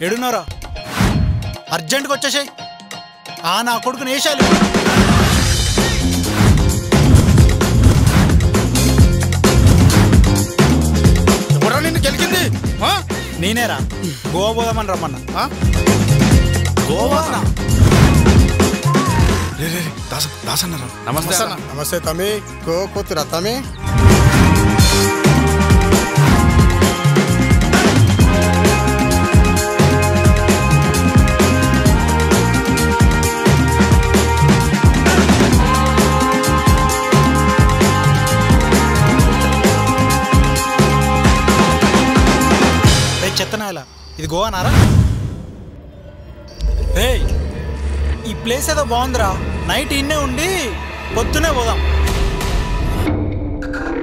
ఎడున్నారా అర్జెంట్గా వచ్చేసాయి ఆ నా కొడుకుని వేసాలి ఎవరా నిన్ను గెలిచింది ఆ? నేనేరా గోవా పోదామని రమ్మన్నా ఆ? గోవానా రే, రే, రే, దాస దాసన్నారా నమస్తే అన్న. నమస్తే తమ్మి కో కూతురా తమ్మి రే చెత్తనాయల ఇది గోవానారా రే ఈ ప్లేస్ ఏదో బాగుందిరా నైట్ ఇన్నే ఉండి పొద్దునే పోదాం